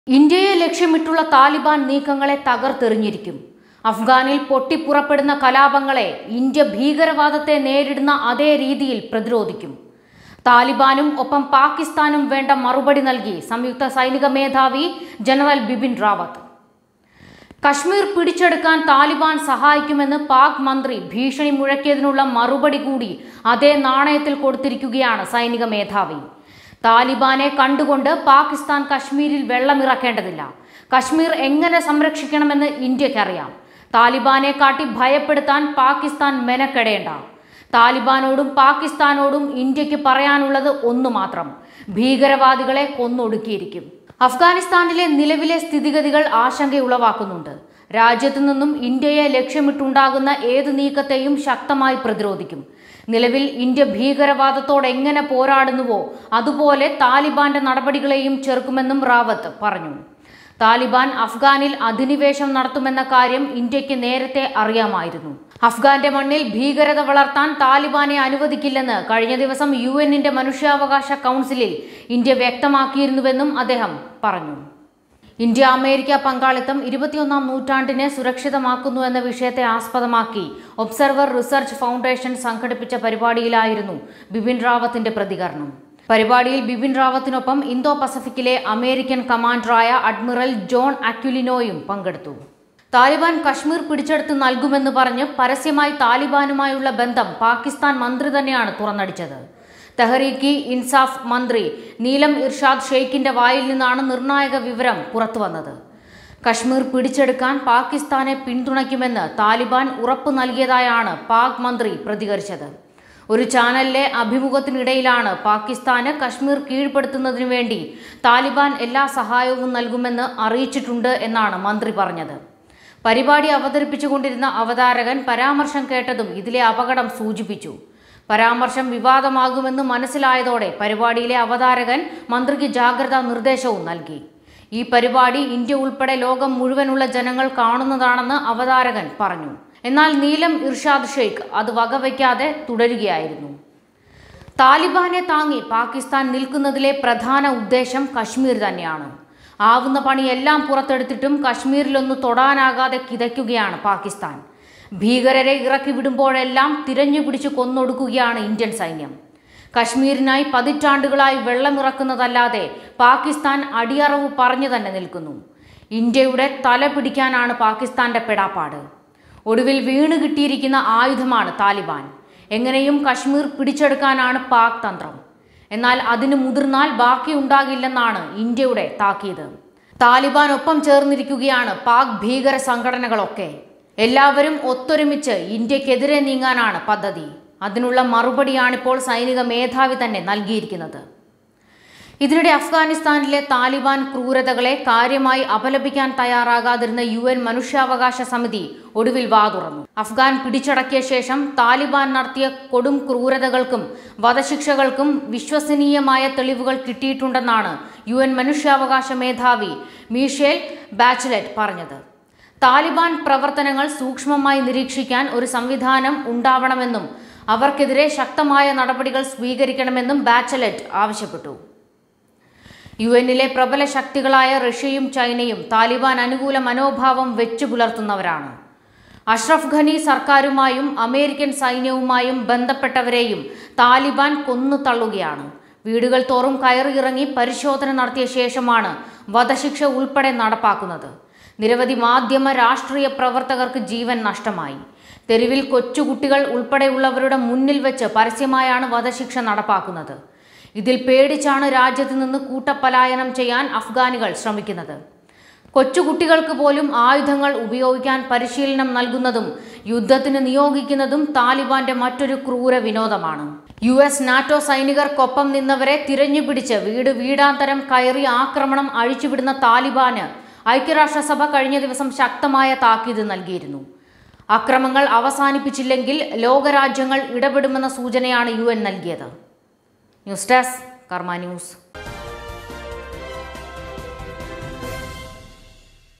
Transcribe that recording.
ഇന്ത്യയെ ലക്ഷ്യമിട്ടുള്ള താലിബാൻ നീക്കങ്ങളെ തകർത്തെറിഞ്ഞിരിക്കും അഫ്ഗാനിൽ പൊട്ടിപ്പുറപ്പെടുന്ന കലാപങ്ങളെ ഇന്ത്യ ഭീകരവാദത്തെ നേരിടുന്ന അതേ രീതിയിൽ പ്രതിരോധിക്കും താലിബാനും ഒപ്പം പാകിസ്ഥാനും വേണ്ട മറുപടി നൽകി സംയുക്ത സൈനിക മേധാവി ജനറൽ ബിപിൻ റാവത്ത് കശ്മീർ പിടിച്ചെടുക്കാൻ താലിബാൻ സഹായിക്കുമെന്ന് പാക് മന്ത്രി ഭീഷണി മുഴക്കിയതിനുള്ള മറുപടി കൂടി അതേ നാണയത്തിൽ കൊടുത്തിരിക്കുകയാണ് സൈനിക മേധാവി താലിബാനെ കണ്ടുകൊണ്ട് പാകിസ്ഥാൻ കശ്മീരിൽ വെള്ളമിറക്കേണ്ടതില്ല കശ്മീർ എങ്ങനെ സംരക്ഷിക്കണമെന്ന് ഇന്ത്യക്കറിയാം താലിബാനെ കാട്ടി ഭയപ്പെടുത്താൻ പാകിസ്ഥാൻ മെനക്കെടേണ്ട താലിബാനോടും പാകിസ്ഥാനോടും ഇന്ത്യക്ക് പറയാനുള്ളത് ഒന്നു മാത്രം ഭീകരവാദികളെ കൊന്നൊടുക്കിയിരിക്കും അഫ്ഗാനിസ്ഥാനിലെ നിലവിലെ സ്ഥിതിഗതികൾ ആശങ്കയുളവാക്കുന്നുണ്ട് രാജ്യത്തു നിന്നും ഇന്ത്യയെ ലക്ഷ്യമിട്ടുണ്ടാകുന്ന ഏത് നീക്കത്തെയും ശക്തമായി പ്രതിരോധിക്കും നിലവിൽ ഇന്ത്യ ഭീകരവാദത്തോട് എങ്ങനെ പോരാടുന്നുവോ അതുപോലെ താലിബാന്റെ നടപടികളെയും ചെറുക്കുമെന്നും റാവത്ത് പറഞ്ഞു താലിബാൻ അഫ്ഗാനിൽ അധിനിവേശം നടത്തുമെന്ന കാര്യം ഇന്ത്യക്ക് നേരത്തെ അറിയാമായിരുന്നു അഫ്ഗാന്റെ മണ്ണിൽ ഭീകരത വളർത്താൻ താലിബാനെ അനുവദിക്കില്ലെന്ന് കഴിഞ്ഞ ദിവസം യു എന്നിന്റെ മനുഷ്യാവകാശ കൗൺസിലിൽ ഇന്ത്യ വ്യക്തമാക്കിയിരുന്നുവെന്നും അദ്ദേഹം പറഞ്ഞു ഇന്ത്യ അമേരിക്ക പങ്കാളിത്തം ഇരുപത്തിയൊന്നാം നൂറ്റാണ്ടിനെ സുരക്ഷിതമാക്കുന്നു എന്ന വിഷയത്തെ ആസ്പദമാക്കി ഒബ്സർവർ റിസർച്ച് ഫൗണ്ടേഷൻ സംഘടിപ്പിച്ച പരിപാടിയിലായിരുന്നു ബിപിൻ റാവത്തിന്റെ പ്രതികരണം പരിപാടിയിൽ ബിപിൻ റാവത്തിനൊപ്പം ഇന്തോ പസഫിക്കിലെ അമേരിക്കൻ കമാൻഡറായ അഡ്മിറൽ ജോൺ അക്യുലിനോയും പങ്കെടുത്തു താലിബാൻ കശ്മീർ പിടിച്ചെടുത്ത് നൽകുമെന്ന് പറഞ്ഞ് പരസ്യമായി താലിബാനുമായുള്ള ബന്ധം പാകിസ്ഥാൻ മന്ത്രി തന്നെയാണ് തുറന്നടിച്ചത് തെഹ്രീക്കി ഇൻസാഫ് മന്ത്രി നീലം ഇർഷാദ് ഷെയ്ഖിന്റെ വായിൽ നിന്നാണ് നിർണായക വിവരം പുറത്തുവന്നത് കശ്മീർ പിടിച്ചെടുക്കാൻ പാകിസ്ഥാനെ പിന്തുണയ്ക്കുമെന്ന് താലിബാൻ ഉറപ്പു നൽകിയതായാണ് പാക് മന്ത്രി പ്രതികരിച്ചത് ഒരു ചാനലിലെ അഭിമുഖത്തിനിടയിലാണ് പാകിസ്ഥാന് കശ്മീർ കീഴ്പ്പെടുത്തുന്നതിനു വേണ്ടി താലിബാൻ എല്ലാ സഹായവും നൽകുമെന്ന് അറിയിച്ചിട്ടുണ്ട് എന്നാണ് മന്ത്രി പറഞ്ഞത് പരിപാടി അവതരിപ്പിച്ചുകൊണ്ടിരുന്ന അവതാരകൻ പരാമർശം കേട്ടതും ഇതിലെ അപകടം സൂചിപ്പിച്ചു പരാമർശം വിവാദമാകുമെന്ന് മനസ്സിലായതോടെ പരിപാടിയിലെ അവതാരകൻ മന്ത്രിക്ക് ജാഗ്രതാ നിർദ്ദേശവും നൽകി ഈ പരിപാടി ഇന്ത്യ ഉൾപ്പെടെ ലോകം മുഴുവനുള്ള ജനങ്ങൾ കാണുന്നതാണെന്ന് അവതാരകൻ പറഞ്ഞു എന്നാൽ നീലം ഇർഷാദ് ഷെയ്ഖ് അത് വകവയ്ക്കാതെ തുടരുകയായിരുന്നു താലിബാനെ താങ്ങി പാകിസ്ഥാൻ നിൽക്കുന്നതിലെ പ്രധാന ഉദ്ദേശം കശ്മീർ തന്നെയാണ് ആവുന്ന പണിയെല്ലാം പുറത്തെടുത്തിട്ടും കശ്മീരിലൊന്ന് തൊടാനാകാതെ കിതയ്ക്കുകയാണ് പാകിസ്ഥാൻ ഭീകരരെ ഇറക്കി വിടുമ്പോഴെല്ലാം തിരഞ്ഞുപിടിച്ച് കൊന്നൊടുക്കുകയാണ് ഇന്ത്യൻ സൈന്യം കശ്മീരിനായി പതിറ്റാണ്ടുകളായി വെള്ളമിറക്കുന്നതല്ലാതെ പാകിസ്ഥാൻ അടിയറവ് പറഞ്ഞു തന്നെ നിൽക്കുന്നു ഇന്ത്യയുടെ തല പിടിക്കാനാണ് പാകിസ്ഥാന്റെ പെടാപ്പാട് ഒടുവിൽ വീണ് കിട്ടിയിരിക്കുന്ന ആയുധമാണ് താലിബാൻ എങ്ങനെയും കശ്മീർ പിടിച്ചെടുക്കാനാണ് പാക് തന്ത്രം എന്നാൽ അതിന് മുതിർന്നാൽ ബാക്കിയുണ്ടാകില്ലെന്നാണ് ഇന്ത്യയുടെ താക്കീത് താലിബാൻ ഒപ്പം ചേർന്നിരിക്കുകയാണ് പാക് ഭീകര സംഘടനകളൊക്കെ എല്ലാവരും ഒത്തൊരുമിച്ച് ഇന്ത്യക്കെതിരെ നീങ്ങാനാണ് പദ്ധതി അതിനുള്ള മറുപടിയാണിപ്പോൾ സൈനിക മേധാവി തന്നെ നൽകിയിരിക്കുന്നത് ഇതിനിടെ അഫ്ഗാനിസ്ഥാനിലെ താലിബാൻ ക്രൂരതകളെ കാര്യമായി അപലപിക്കാൻ തയ്യാറാകാതിരുന്ന യു എൻ മനുഷ്യാവകാശ സമിതി ഒടുവിൽ വാതുറന്നു അഫ്ഗാൻ പിടിച്ചടക്കിയ ശേഷം താലിബാൻ നടത്തിയ കൊടും ക്രൂരതകൾക്കും വധശിക്ഷകൾക്കും വിശ്വസനീയമായ തെളിവുകൾ കിട്ടിയിട്ടുണ്ടെന്നാണ് യു എൻ മനുഷ്യാവകാശ മേധാവി മീഷേൽ ബാച്ചലറ്റ് പറഞ്ഞത് താലിബാൻ പ്രവർത്തനങ്ങൾ സൂക്ഷ്മമായി നിരീക്ഷിക്കാൻ ഒരു സംവിധാനം ഉണ്ടാവണമെന്നും അവർക്കെതിരെ ശക്തമായ നടപടികൾ സ്വീകരിക്കണമെന്നും ബാച്ചലറ്റ് ആവശ്യപ്പെട്ടു യു എന്നിലെ പ്രബല ശക്തികളായ റഷ്യയും ചൈനയും താലിബാൻ അനുകൂല മനോഭാവം വെച്ചു പുലർത്തുന്നവരാണ് അഷ്റഫ് ഖനി സർക്കാരുമായും അമേരിക്കൻ സൈന്യവുമായും ബന്ധപ്പെട്ടവരെയും താലിബാൻ കൊന്നു തള്ളുകയാണ് വീടുകൾ തോറും കയറിയിറങ്ങി പരിശോധന നടത്തിയ ശേഷമാണ് വധശിക്ഷ ഉൾപ്പെടെ നടപ്പാക്കുന്നത് നിരവധി മാധ്യമ രാഷ്ട്രീയ പ്രവർത്തകർക്ക് ജീവൻ നഷ്ടമായി തെരുവിൽ കൊച്ചുകുട്ടികൾ ഉൾപ്പെടെയുള്ളവരുടെ മുന്നിൽ വെച്ച് പരസ്യമായാണ് വധശിക്ഷ നടപ്പാക്കുന്നത് ഇതിൽ പേടിച്ചാണ് രാജ്യത്ത് നിന്ന് കൂട്ടപ്പലായനം ചെയ്യാൻ അഫ്ഗാനികൾ ശ്രമിക്കുന്നത് കൊച്ചുകുട്ടികൾക്ക് പോലും ആയുധങ്ങൾ ഉപയോഗിക്കാൻ പരിശീലനം നൽകുന്നതും യുദ്ധത്തിന് നിയോഗിക്കുന്നതും താലിബാന്റെ മറ്റൊരു ക്രൂര വിനോദമാണ് യു എസ് നാറ്റോ സൈനികർക്കൊപ്പം നിന്നവരെ തിരഞ്ഞുപിടിച്ച് വീട് വീടാന്തരം കയറി ആക്രമണം അഴിച്ചുവിടുന്ന താലിബാന് ഐക്യരാഷ്ട്രസഭ കഴിഞ്ഞ ദിവസം ശക്തമായ താക്കീത് നൽകിയിരുന്നു അക്രമങ്ങൾ അവസാനിപ്പിച്ചില്ലെങ്കിൽ ലോകരാജ്യങ്ങൾ ഇടപെടുമെന്ന സൂചനയാണ് യു എൻ നൽകിയത് ന്യൂസ് ഡെസ്ക് കർമ്മ ന്യൂസ്